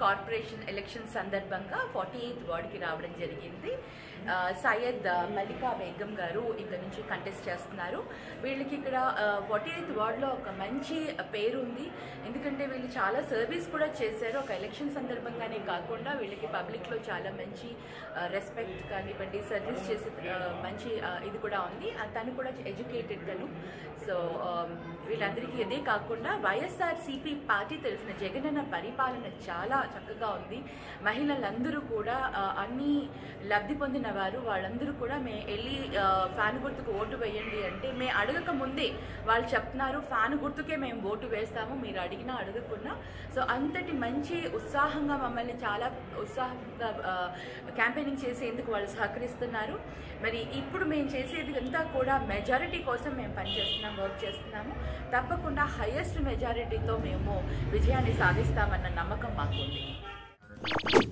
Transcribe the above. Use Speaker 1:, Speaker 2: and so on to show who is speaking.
Speaker 1: corporation election సందర్భంగా forty eighth వార్డ్కి రావడం జరిగింది ఆ, సయ్యద్ మలికా బేగం గారు ఇక్కడ నుంచి కంటెస్ట్ చేస్తున్నారు వీళ్ళకి ఇక్కడ ఫార్టీ ఎయిత్ వార్డ్లో ఒక మంచి పేరు ఉంది ఎందుకంటే వీళ్ళు చాలా సర్వీస్ కూడా చేశారు ఒక ఎలక్షన్ సందర్భంగానే కాకుండా వీళ్ళకి పబ్లిక్లో చాలా మంచి రెస్పెక్ట్ కానివ్వండి సర్వీస్ చేసే ఆ, మంచి ఆ, ఇది కూడా ఉంది ఆ, తను కూడా ఎడ్యుకేటెడ్ తను సో వీళ్ళందరికీ ఇదే కాకుండా వైఎస్ఆర్ సిపి పార్టీ తెలిసిన జగనన్న పరిపాలన చాలా చక్కగా ఉంది మహిళలందరూ కూడా ఆ, అన్ని లబ్ధి పొందిన వారు వాళ్ళందరూ కూడా మే వెళ్ళి ఆ, ఫ్యాన్ గుర్తుకు ఓటు వేయండి అంటే మే అడగక ముందే వాళ్ళు చెప్తున్నారు ఫ్యాన్ గుర్తుకే మేము ఓటు వేస్తాము మీరు అడిగినా అడగకున్నా సో అంతటి మంచి ఉత్సాహంగా మమ్మల్ని చాలా ఉత్సాహంగా క్యాంపెయినింగ్ చేసేందుకు వాళ్ళు సహకరిస్తున్నారు మరి ఇప్పుడు మేము చేసేది అంతా కూడా మెజారిటీ కోసం మేము పనిచేస్తున్నాం వర్క్ చేస్తున్నాము తప్పకుండా హైయెస్ట్ మెజారిటీతో మేము విజయాన్ని సాధిస్తామన్న నమ్మకం మాకుంది